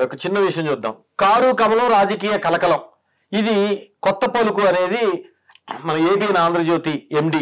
ఒక చిన్న విషయం చూద్దాం కారు కమలం రాజకీయ కలకలం ఇది కొత్త పలుకు అనేది మన ABN Andhra Jyothy MD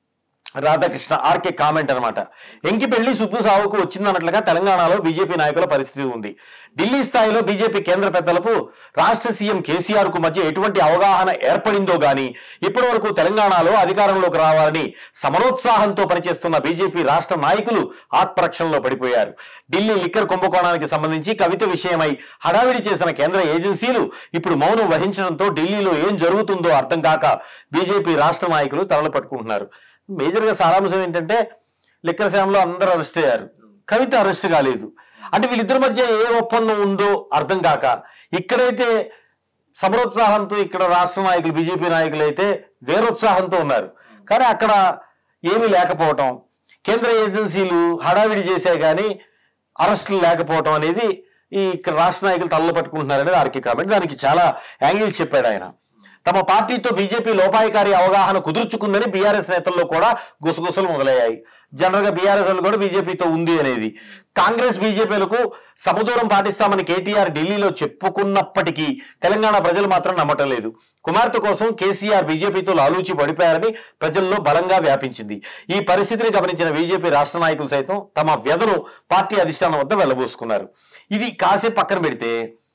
Radhakrishna RK comment అనమాట ఎంకిపెళ్లి సుబ్బు సావుకు వచ్చిందన్నట్లుగా తెలంగాణలో బీజేపీ నాయకుల పరిస్థితి ఉంది ఢిల్లీ స్థాయిలో బీజేపీ కేంద్ర పెద్దలకు రాష్ట్ర సీఎం కేసీఆర్ కు మధ్య ఎటువంటి అవగాహన ఏర్పడిందో గాని ఇప్పటి వరకు తెలంగాణలో అధికారంలోకి రావాలని సమరోత్సాహంతో పనిచేస్తున్న బీజేపీ రాష్ట్ర నాయకులు ఆత్మరక్షణలో పడిపోయారు ఢిల్లీ లిక్కర్ కుంభకోణానికి సంబంధించి కవిత విషయమై హడావిడి చేసిన కేంద్ర ఏజెన్సీలు ఇప్పుడు మౌనం వహించడంతో ఢిల్లీలో ఏం జరుగుతుందో అర్థం కాక బీజేపీ రాష్ట్ర నాయకులు తలలు పట్టుకుంటున్నారు మేజర్గా సారాంశం ఏంటంటే లిక్కర్ శామలో అందరూ అరెస్ట్ అయ్యారు కవిత అరెస్ట్ కాలేదు అంటే వీళ్ళిద్దరి మధ్య ఏ ఒప్పందం ఉందో అర్థం కాక ఇక్కడైతే సమరోత్సాహంతో ఇక్కడ రాష్ట్ర నాయకులు బీజేపీ నాయకులు అయితే వేరోత్సాహంతో ఉన్నారు కానీ అక్కడ ఏమీ లేకపోవటం కేంద్ర ఏజెన్సీలు హడావిడి చేశాయి కానీ అరెస్టులు లేకపోవటం అనేది ఈ ఇక్కడ రాష్ట్ర నాయకులు తలలో పట్టుకుంటున్నారు అనేది ఆర్కే కామెంట్ దానికి చాలా యాంగిల్స్ చెప్పాడు ఆయన తమ పార్టీతో బీజేపీ లోపాయకారి అవగాహన కుదుర్చుకుందని బీఆర్ఎస్ నేతల్లో కూడా గుసగుసలు మొదలయ్యాయి జనరల్ గా బీఆర్ఎస్ వాళ్ళు కూడా బీజేపీతో ఉంది అనేది కాంగ్రెస్ బీజేపీలకు సమదూరం పాటిస్తామని కేటీఆర్ ఢిల్లీలో చెప్పుకున్నప్పటికీ తెలంగాణ ప్రజలు మాత్రం నమ్మటం లేదు కుమార్తె కోసం కేసీఆర్ బీజేపీతో లాలూచి పడిపోయారని ప్రజల్లో బలంగా వ్యాపించింది ఈ పరిస్థితిని గమనించిన బీజేపీ రాష్ట్ర నాయకులు సైతం తమ వ్యధను పార్టీ అధిష్టానం వద్ద వెళ్ళబోసుకున్నారు ఇది కాసేపు పక్కన పెడితే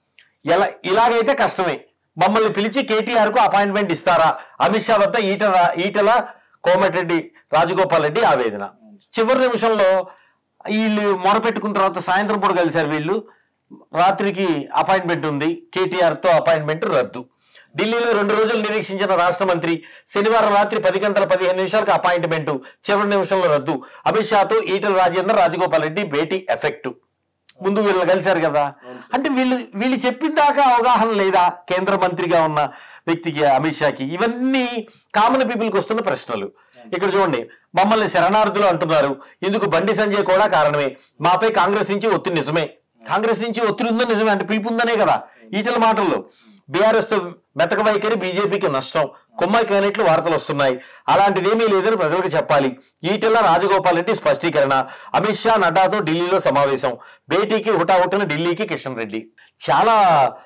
ఎలా ఇలాగైతే కష్టమే మమ్మల్ని పిలిచి కేటీఆర్ కు అపాయింట్మెంట్ ఇస్తారా అమిత్ షా వద్ద ఈటల ఈటల కోమటిరెడ్డి రాజగోపాల్ రెడ్డి ఆవేదన చివరి నిమిషంలో వీళ్ళు మొరపెట్టుకున్న తర్వాత సాయంత్రం పూట కలిశారు వీళ్ళు రాత్రికి అపాయింట్మెంట్ ఉంది కేటీఆర్ తో అపాయింట్మెంట్ రద్దు ఢిల్లీలో రెండు రోజులు నిరీక్షించిన రాష్ట్ర మంత్రి శనివారం రాత్రి పది గంటల పదిహేను నిమిషాలకు అపాయింట్మెంట్ చివరి నిమిషంలో రద్దు అమిత్ షాతో ఈటల రాజేందర్ రాజగోపాల్ రెడ్డి భేటీ ఎఫెక్ట్ ముందు వీళ్ళు కలిశారు కదా అంటే వీళ్ళు వీళ్ళు చెప్పిన దాకా అవగాహన లేదా కేంద్ర మంత్రిగా ఉన్న వ్యక్తికి అమిత్ షాకి ఇవన్నీ కామన్ పీపుల్కి వస్తున్న ప్రశ్నలు ఇక్కడ చూడండి మమ్మల్ని శరణార్థులు అంటున్నారు ఇందుకు బండి సంజయ్ కూడా కారణమే మాపై కాంగ్రెస్ నుంచి ఒత్తిడి నిజమే కాంగ్రెస్ నుంచి ఒత్తిడి ఉందని నిజమే అంటే పిలుపు ఉందనే కదా ఈటల మాటల్లో బీఆర్ఎస్ తో మెతక వైఖరి బీజేపీకి నష్టం కుమ్మాయి కానట్లు వార్తలు వస్తున్నాయి అలాంటిదేమీ లేదని ప్రజలకు చెప్పాలి ఈటెల రాజగోపాల్ రెడ్డి స్పష్టీకరణ అమిత్ షా నడ్డాతో ఢిల్లీలో సమావేశం భేటీకి హుటాహుటిన ఢిల్లీకి కిషన్ రెడ్డి చాలా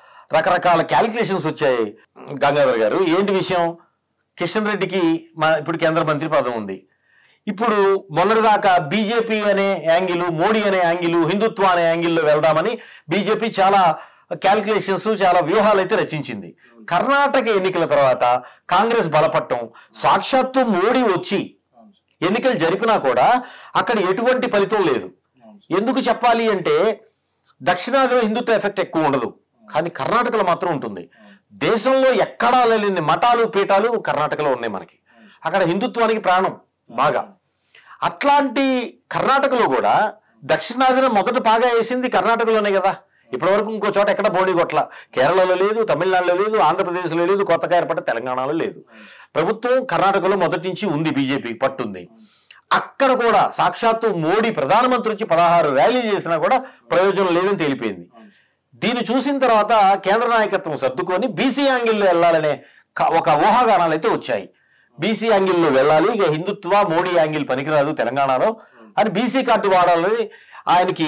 రకరకాల క్యాలిక్యులేషన్స్ వచ్చాయి గంగాధర్ గారు ఏంటి విషయం కిషన్ రెడ్డికి మా ఇప్పుడు కేంద్ర మంత్రి పదం ఉంది ఇప్పుడు మొన్నటిదాకా బీజేపీ అనే యాంగిల్ మోడీ అనే యాంగిల్ హిందుత్వ అనే యాంగిల్లో వెళ్దామని బీజేపీ చాలా క్యాల్కులేషన్స్ చాలా వ్యూహాలు అయితే రచించింది కర్ణాటక ఎన్నికల తర్వాత కాంగ్రెస్ బలపట్టం సాక్షాత్తు మోడీ వచ్చి ఎన్నికలు జరిపినా కూడా అక్కడ ఎటువంటి ఫలితం లేదు ఎందుకు చెప్పాలి అంటే దక్షిణాదిలో హిందుత్వ ఎఫెక్ట్ ఎక్కువ ఉండదు కానీ కర్ణాటకలో మాత్రం ఉంటుంది దేశంలో ఎక్కడా లేని మఠాలు పీఠాలు కర్ణాటకలో ఉన్నాయి మనకి అక్కడ హిందుత్వానికి ప్రాణం బాగా అట్లాంటి కర్ణాటకలో కూడా దక్షిణాదిన మొదట బాగా వేసింది కర్ణాటకలోనే కదా ఇప్పటివరకు ఇంకో చోట ఎక్కడ బోడి కొట్ల కేరళలో లేదు తమిళనాడులో లేదు ఆంధ్రప్రదేశ్లో లేదు కొత్తగా ఏర్పడ్డ తెలంగాణలో లేదు ప్రభుత్వం కర్ణాటకలో మొదటి నుంచి ఉంది బీజేపీ పట్టుంది అక్కడ కూడా సాక్షాత్తు మోడీ ప్రధానమంత్రి వచ్చి పదహారు ర్యాలీలు చేసినా కూడా ప్రయోజనం లేదని తేలిపోయింది దీన్ని చూసిన తర్వాత కేంద్ర నాయకత్వం సర్దుకొని బీసీ యాంగిల్లో వెళ్ళాలనే క- ఒక ఊహాగానాలు అయితే వచ్చాయి బీసీ యాంగిల్లో వెళ్ళాలి ఇక హిందుత్వ మోడీ యాంగిల్ పనికిరాదు తెలంగాణలో అని బీసీ కార్డు వాడాలని ఆయనకి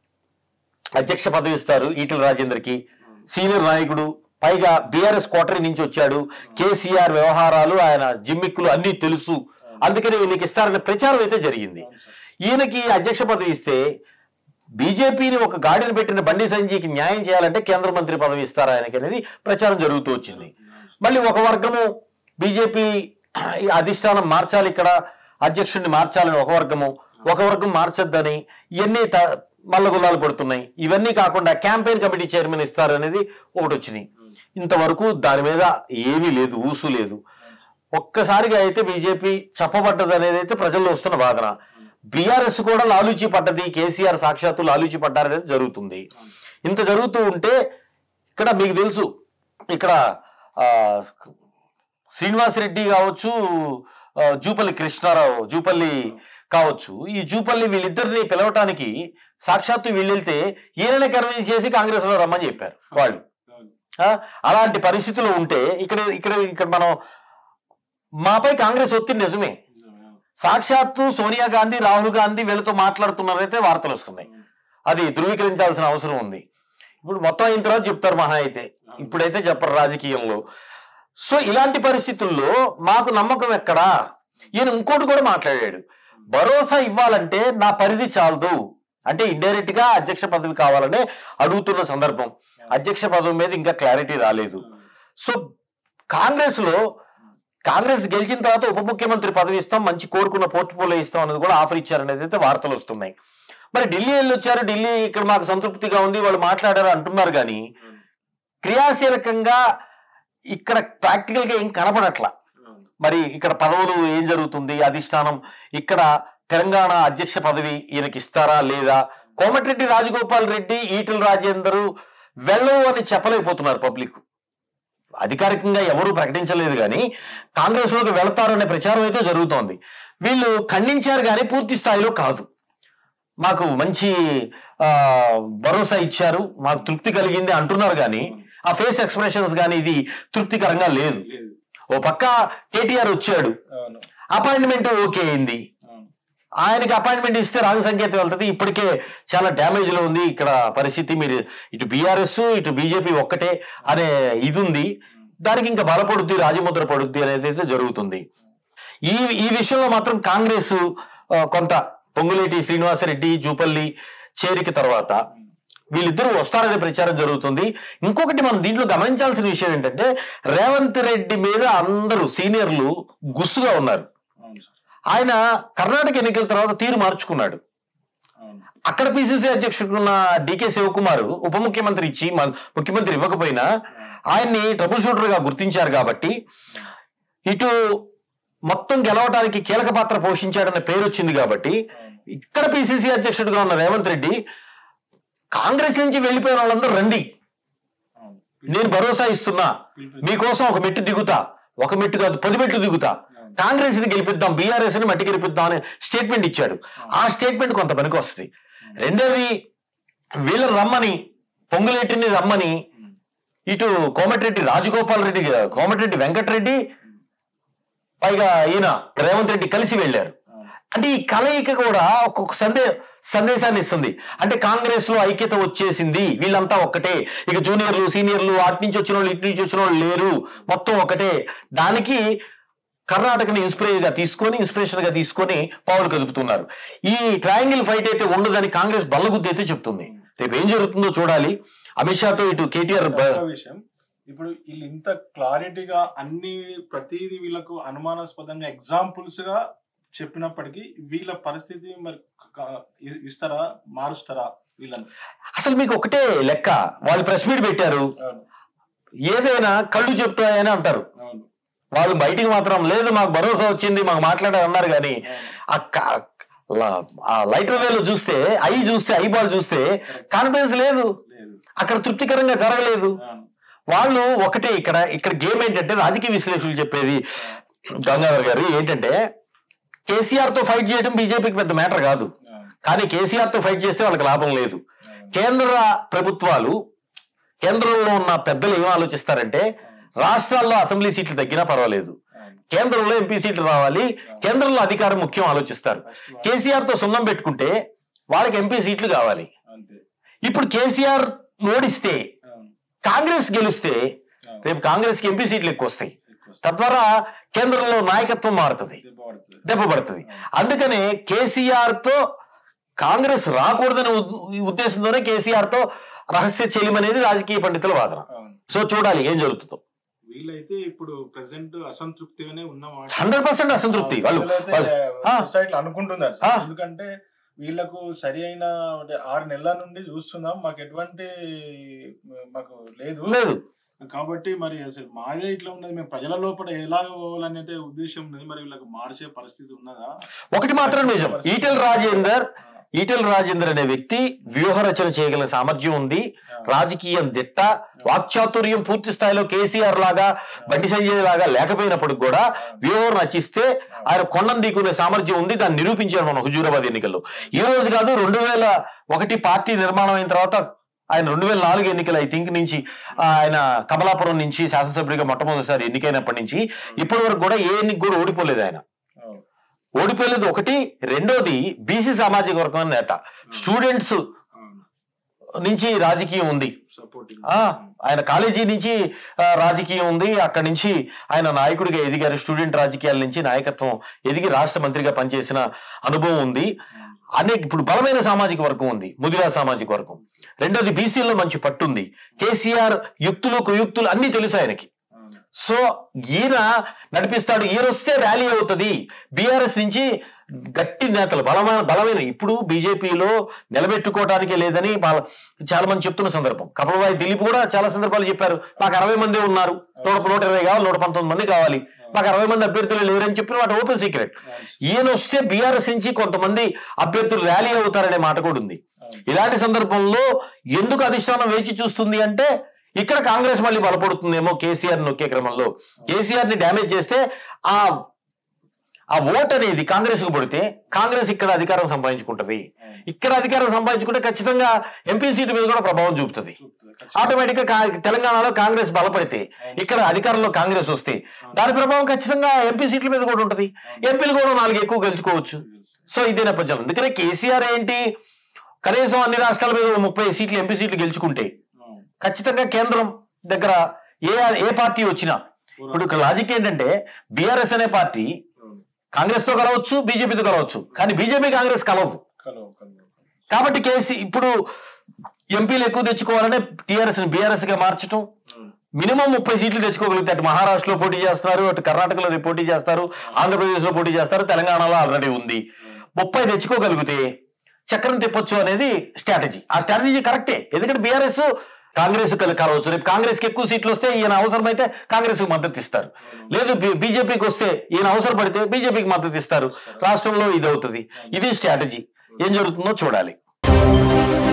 అధ్యక్ష పదవి ఇస్తారు ఈటల రాజేందర్కి సీనియర్ నాయకుడు పైగా బీఆర్ఎస్ కోటరీ నుంచి వచ్చాడు కేసీఆర్ వ్యవహారాలు ఆయన జిమ్మిక్కులు అన్నీ తెలుసు అందుకని ఈయనకి ఇస్తారనే ప్రచారం అయితే జరిగింది ఈయనకి అధ్యక్ష పదవి ఇస్తే బీజేపీని ఒక గాడిని పెట్టిన బండి సంజయ్కి న్యాయం చేయాలంటే కేంద్ర మంత్రి పదవి ఇస్తారా ఆయనకి అనేది ప్రచారం జరుగుతూ వచ్చింది మళ్ళీ ఒక వర్గము బీజేపీ అధిష్టానం మార్చాలి ఇక్కడ అధ్యక్షుడిని మార్చాలని ఒక వర్గము ఒక వర్గం మార్చొద్దని ఇవన్నీ త- మల్లగుల్లాలు పడుతున్నాయి ఇవన్నీ కాకుండా క్యాంపెయిన్ కమిటీ చైర్మన్ ఇస్తారనేది ఒకటి వచ్చినాయి ఇంతవరకు దాని మీద ఏమీ లేదు ఊసు లేదు ఒక్కసారిగా అయితే బీజేపీ చెప్పబడ్డది అనేది అయితే ప్రజల్లో వస్తున్న వాదన బీఆర్ఎస్ కూడా లాలూచి పడ్డది కేసీఆర్ సాక్షాత్తు లాలూచి పడ్డారనేది జరుగుతుంది ఇంత జరుగుతూ ఉంటే ఇక్కడ మీకు తెలుసు ఇక్కడ ఆ, శ్రీనివాస్ రెడ్డి కావచ్చు ఆ, జూపల్లి కృష్ణారావు జూపల్లి కావచ్చు ఈ జూపల్లి వీళ్ళిద్దరిని పిలవటానికి సాక్షాత్తు వీళ్ళు వెళ్తే ఈయననే కన్విన్స్ చేసి కాంగ్రెస్ లో రమ్మని చెప్పారు వాళ్ళు ఆ, అలాంటి పరిస్థితులు ఉంటే ఇక్కడ ఇక్కడ ఇక్కడ మనం మాపై కాంగ్రెస్ ఒత్తిడి నిజమే సాక్షాత్తు సోనియా గాంధీ రాహుల్ గాంధీ వీళ్ళతో మాట్లాడుతున్నారైతే వార్తలు వస్తున్నాయి అది ధృవీకరించాల్సిన అవసరం ఉంది ఇప్పుడు మొత్తం అయిన తర్వాత చెప్తారు మహా అయితే ఇప్పుడైతే చెప్పరు రాజకీయంలో సో ఇలాంటి పరిస్థితుల్లో మాకు నమ్మకం ఎక్కడా ఈయన ఇంకోటి కూడా మాట్లాడాడు భరోసా ఇవ్వాలంటే నా పరిధి చాలదు అంటే ఇండైరెక్ట్ గా అధ్యక్ష పదవి కావాలనే అడుగుతున్న సందర్భం అధ్యక్ష పదవి మీద ఇంకా క్లారిటీ రాలేదు సో కాంగ్రెస్ లో కాంగ్రెస్ గెలిచిన తర్వాత ఉప ముఖ్యమంత్రి పదవి ఇస్తాం మంచి కోరుకున్న పోర్ట్ఫోలియో ఇస్తాం అనేది కూడా ఆఫర్ ఇచ్చారనేది అయితే వార్తలు వస్తున్నాయి మరి ఢిల్లీ వెళ్ళి వచ్చారు ఢిల్లీ ఇక్కడ మాకు సంతృప్తిగా ఉంది వాళ్ళు మాట్లాడారు అంటున్నారు కానీ క్రియాశీలకంగా ఇక్కడ ప్రాక్టికల్ గా ఏం కనపడట్లా మరి ఇక్కడ పదవులు ఏం జరుగుతుంది అధిష్టానం ఇక్కడ తెలంగాణ అధ్యక్ష పదవి ఈయనకి ఇస్తారా లేదా కోమటిరెడ్డి రాజగోపాల్ రెడ్డి ఈటల రాజేందర్ వెళ్ళవు అని చెప్పలేకపోతున్నారు పబ్లిక్ అధికారికంగా ఎవరు ప్రకటించలేదు కానీ కాంగ్రెస్ లోకి వెళతారు అనే ప్రచారం అయితే జరుగుతోంది వీళ్ళు ఖండించారు కానీ పూర్తి స్థాయిలో కాదు మాకు మంచి ఆ, భరోసా ఇచ్చారు మాకు తృప్తి కలిగింది అంటున్నారు కానీ ఆ ఫేస్ ఎక్స్ప్రెషన్స్ కానీ ఇది తృప్తికరంగా లేదు లేదు ఓ పక్క కేటీఆర్ వచ్చాడు అవును అపాయింట్మెంట్ ఓకే అయింది అవును ఆయనకి అపాయింట్మెంట్ ఇస్తే రాంగ్ సంకేతం వెళ్తుంది ఇప్పటికే చాలా డ్యామేజ్ లో ఉంది ఇక్కడ పరిస్థితి మీరు ఇటు బీఆర్ఎస్ ఇటు బీజేపీ ఒక్కటే అనే ఇది ఉంది దానికి ఇంకా బలపడుద్ది రాజముద్ర పడుద్ది అనేది అయితే జరుగుతుంది ఈ ఈ విషయంలో మాత్రం కాంగ్రెస్ ఆ, కొంత పొంగులేటి శ్రీనివాసరెడ్డి జూపల్లి చేరిక తర్వాత వీళ్ళిద్దరూ వస్తారనే ప్రచారం జరుగుతుంది ఇంకొకటి మనం దీంట్లో గమనించాల్సిన విషయం ఏంటంటే రేవంత్ రెడ్డి మీద అందరూ సీనియర్లు గుస్సుగా ఉన్నారు అవును సార్ ఆయన కర్ణాటక ఎన్నికల తర్వాత తీరు మార్చుకున్నాడు అవును అక్కడ పిసిసి అధ్యక్షుడు ఉన్న డికే శివకుమార్ ఉప ముఖ్యమంత్రి ఇచ్చి మన ముఖ్యమంత్రి ఇవ్వకపోయినా ఆయన్ని ట్రబుల్ షూటర్ గా గుర్తించారు కాబట్టి ఇటు మొత్తం గెలవడానికి కీలక పాత్ర పోషించాడన్న పేరు వచ్చింది కాబట్టి ఇక్కడ పిసిసి అధ్యక్షుడిగా ఉన్న రేవంత్ రెడ్డి కాంగ్రెస్ నుంచి వెళ్ళిపోయిన వాళ్ళందరూ రండి అవును నేను భరోసా ఇస్తున్నా మీకోసం ఒక మెట్టు దిగుతా ఒక మెట్టు కాదు పది మెట్లు దిగుతా కాంగ్రెస్ ని గెలిపిద్దాం బీఆర్ఎస్ ని మట్టి గెలిపిద్దాం అనే స్టేట్మెంట్ ఇచ్చాడు ఆ స్టేట్మెంట్ కొంత పనికి వస్తుంది రెండోది వీళ్ళని రమ్మని పొంగులేటిని రమ్మని ఇటు కోమటిరెడ్డి రాజగోపాల్ రెడ్డి కోమటిరెడ్డి వెంకటరెడ్డి పైగా ఈయన రేవంత్ రెడ్డి కలిసి వెళ్ళారు అవును అంటే ఈ కలయిక కూడా ఒక్కొక్క సందే సందేశాన్ని ఇస్తుంది అంటే కాంగ్రెస్ లో ఐక్యత వచ్చేసింది వీళ్ళంతా ఒక్కటే ఇక జూనియర్లు సీనియర్లు అటు నుంచి వచ్చిన వాళ్ళు ఇటు నుంచి వచ్చిన వాళ్ళు లేరు మొత్తం ఒకటే దానికి కర్ణాటకని ఇన్స్పిరేషన్ గా తీసుకొని ఇన్స్పిరేషన్ గా తీసుకొని పావులు కదుపుతున్నారు ఈ ట్రయాంగిల్ ఫైట్ అయితే ఉండదని కాంగ్రెస్ బల్లగుద్ది అయితే చెప్తుంది రేపు ఏం జరుగుతుందో చూడాలి అమిత్ షాతో ఇటు కేటీఆర్ బ- ఇంకో విషయం ఇప్పుడు వీళ్ళు ఇంత క్లారిటీగా అన్ని ప్రతిదీ వీళ్ళకు అనుమానాస్పదంగా ఎగ్జాంపుల్స్ గా చెప్పినప్పటికీ వీళ్ళ పరిస్థితి మరి క- ఇ- ఇస్తారా మారుస్తారా వీళ్ళని అసలు మీకు ఒకటే లెక్క వాళ్ళు ప్రెస్ మీట్ పెట్టారు అవును ఏదైనా కళ్ళు చెప్తాయని అంటారు అవును వాళ్ళు బయటికి మాత్రం లేదు మాకు భరోసా వచ్చింది మాకు మాట్లాడారు అన్నారు కానీ ఆ క- ల- ఆ లైటర్ వేలో చూస్తే ఐ చూస్తే ఐ బాల్ చూస్తే కాన్ఫిడెన్స్ లేదు లేదు అక్కడ తృప్తికరంగా జరగలేదు అవును వాళ్ళు ఒకటే ఇక్కడ ఇక్కడ గేమ్ ఏంటంటే రాజకీయ విశ్లేషకులు చెప్పేది గంగాధర్ గారు ఏంటంటే కేసీఆర్ తో ఫైట్ చేయడం బీజేపీకి పెద్ద మ్యాటర్ కాదు అవును కానీ కేసీఆర్ తో ఫైట్ చేస్తే వాళ్ళకి లాభం లేదు అవును కేంద్ర ప్రభుత్వాలు కేంద్రంలో ఉన్న పెద్దలు ఏం ఆలోచిస్తారంటే రాష్ట్రాల్లో అసెంబ్లీ సీట్లు తగ్గినా పర్వాలేదు అవును కేంద్రంలో ఎంపీ సీట్లు రావాలి కేంద్రంలో అధికారం ముఖ్యం ఆలోచిస్తారు ఫస్ట్ కేసీఆర్ తో సున్నం పెట్టుకుంటే వాళ్ళకి ఎంపీ సీట్లు కావాలి అంతే ఇప్పుడు కేసీఆర్ ఓడిస్తే అవును కాంగ్రెస్ గెలిస్తే అవును రేపు కాంగ్రెస్ కి ఎంపీ సీట్లు ఎక్కువ వస్తాయి ఎక్కువ తద్వారా కేంద్రంలో నాయకత్వం మారుతుంది దెబ్బ పడుతుంది దెబ్బ పడుతుంది అందుకనే కేసీఆర్ తో కాంగ్రెస్ రాకూడదనే ఉద్- ఉద్దేశంతోనే కేసీఆర్ తో రహస్య చెలిం అనేది రాజకీయ పండితుల వాదన అవును సో చూడాలి ఏం జరుగుతుందో వీళ్ళైతే ఇప్పుడు ప్రెసెంట్ అసంతృప్తిగానే ఉన్నమాట హండ్రెడ్ పర్సెంట్ అసంతృప్తి వాళ్ళు వాళ్ళు- ఆ. సొసైటీలో అనుకుంటున్నారు ఆ. సార్. ఎందుకంటే వీళ్ళకు సరి అయిన అంటే ఆరు నెలల నుండి చూస్తున్నాం మాకు ఎటువంటి మాకు లేదు లేదు కాబట్టి మరి అసలు మాదే ఇట్లా ఉన్నది మేము ప్రజల లోపల ఎలా పోవాలనే ఉద్దేశం ఉన్నది మరి వీళ్ళకి మార్చే పరిస్థితి ఉన్నదా ఒకటి మాత్రం నిజం ఈటెల రాజేందర్ ఈటెల రాజేందర్ అనే వ్యక్తి వ్యూహ రచన చేయగల సామర్థ్యం ఉంది రాజకీయం దిట్ట వాక్చాతుర్యం పూర్తి స్థాయిలో కేసీఆర్ లాగా బండి సంజయ్ లాగా లేకపోయినప్పటికి కూడా వ్యూహం రచిస్తే ఆయన కొండం దిక్కునే సామర్థ్యం ఉంది దాన్ని నిరూపించారు మన హుజూరాబాద్ ఎన్నికల్లో ఈ రోజు కాదు రెండు వేల ఒకటి పార్టీ నిర్మాణం అయిన తర్వాత ఆయన రెండు వేల నాలుగు ఎన్నికలు ఐ థింక్ నుంచి ఆయన కమలాపురం నుంచి శాసనసభ్యుడిగా మొట్టమొదటిసారి ఎన్నికైనప్పటి నుంచి ఇప్పటి వరకు కూడా ఏ ఎన్నిక కూడా ఓడిపోలేదు ఆయన అవును. ఓడిపోలేదు ఒకటి రెండోది బీసీ సామాజిక వర్గం నేత స్టూడెంట్స్ అవును. నుంచి రాజకీయం ఉంది సపోర్టింగ్ ఆ, ఆయన కాలేజీ నుంచి ఆ, రాజకీయం ఉంది అక్కడి నుంచి ఆయన నాయకుడిగా ఎదిగారు స్టూడెంట్ రాజకీయాల నుంచి నాయకత్వం ఎదిగి రాష్ట్ర మంత్రిగా పనిచేసిన అనుభవం ఉంది అనేక ఇప్పుడు బలమైన సామాజిక వర్గం ఉంది ముదిరా సామాజిక వర్గం రెండోది బీసీలో మంచి పట్టుంది కేసీఆర్ యుక్తులు కుయుక్తులు అన్ని తెలుసు ఆయనకి సో ఈయన నడిపిస్తాడు ఈయన వస్తే ర్యాలీ అవుతుంది బీఆర్ఎస్ నుంచి గట్టి నేతలు బలమైన బలమైన ఇప్పుడు బీజేపీలో నిలబెట్టుకోవడానికే లేదని వాళ్ళ చాలా మంది చెప్తున్న సందర్భం కపలవాయి దిలీప్ కూడా చాలా సందర్భాలు చెప్పారు మాకు అరవై మంది ఉన్నారు నూట నూట ఇరవై కావాలి నూట పంతొమ్మిది మంది కావాలి మాకు అరవై మంది అభ్యర్థులు లేరని చెప్పిన వాటి ఓపెన్ సీక్రెట్ ఈయన వస్తే బీఆర్ఎస్ నుంచి కొంతమంది అభ్యర్థులు ర్యాలీ అవుతారనే మాట కూడా ఉంది ఇలాంటి సందర్భంలో ఎందుకు అధిష్టానం వేచి చూస్తుంది అంటే ఇక్కడ కాంగ్రెస్ మళ్ళీ బలపడుతుందేమో కేసీఆర్ నొక్కే క్రమంలో కేసీఆర్ ని డ్యామేజ్ చేస్తే ఆ ఆ ఓట్ అనేది కాంగ్రెస్ కు పడితే కాంగ్రెస్ ఇక్కడ అధికారం సంపాదించుకుంటది ఇక్కడ అధికారం సంపాదించుకుంటే ఖచ్చితంగా ఎంపీ సీటు మీద కూడా ప్రభావం చూపుతుంది ఆటోమేటిక్ గా కా- తెలంగాణలో కాంగ్రెస్ బలపడితే ఇక్కడ అధికారంలో కాంగ్రెస్ వస్తే దాని ప్రభావం ఖచ్చితంగా ఎంపీ సీట్ల మీద కూడా ఉంటది ఎంపీలు కూడా నాలుగు ఎక్కువ గెలుచుకోవచ్చు సో ఇదే నేపథ్యం అందుకనే కేసీఆర్ ఏంటి కనీసం అన్ని రాష్ట్రాల మీద ఓ ముప్పై సీట్లు ఎంపీ సీట్లు గెలుచుకుంటే ఖచ్చితంగా కేంద్రం దగ్గర ఏ ఏ పార్టీ వచ్చినా ఇప్పుడు ఇక్కడ లాజిక్ ఏంటంటే బీఆర్ఎస్ అనే పార్టీ కాంగ్రెస్ తో కలవచ్చు బీజేపీతో కలవచ్చు కానీ బీజేపీ కాంగ్రెస్ కలవు కలవు కలవు కాబట్టి కేసీ ఇప్పుడు ఎంపీలు ఎక్కువ తెచ్చుకోవాలనే టీఆర్ఎస్ ని బీఆర్ఎస్ గా మార్చడం మినిమం ముప్పై సీట్లు తెచ్చుకోగలిగితే అటు మహారాష్ట్రలో పోటీ చేస్తారు అటు కర్ణాటకలో రేపు పోటీ చేస్తారు ఆంధ్రప్రదేశ్ లో పోటీ చేస్తారు తెలంగాణలో ఆల్రెడీ ఉంది ముప్పై తెచ్చుకోగలిగితే చక్రం తిప్పొచ్చు అనేది స్ట్రాటజీ ఆ స్ట్రాటజీ కరెక్టే ఎందుకంటే బీఆర్ఎస్ కాంగ్రెస్ కలవచ్చు రేపు కాంగ్రెస్ కి ఎక్కువ సీట్లు వస్తే ఈయన అవసరమైతే కాంగ్రెస్ కి మద్దతు ఇస్తారు లేదు బీజేపీకి వస్తే ఈయన అవసరపడితే బీజేపీకి మద్దతు ఇస్తారు రాష్ట్రంలో ఇది అవుతుంది ఇది స్ట్రాటజీ ఏం జరుగుతుందో చూడాలి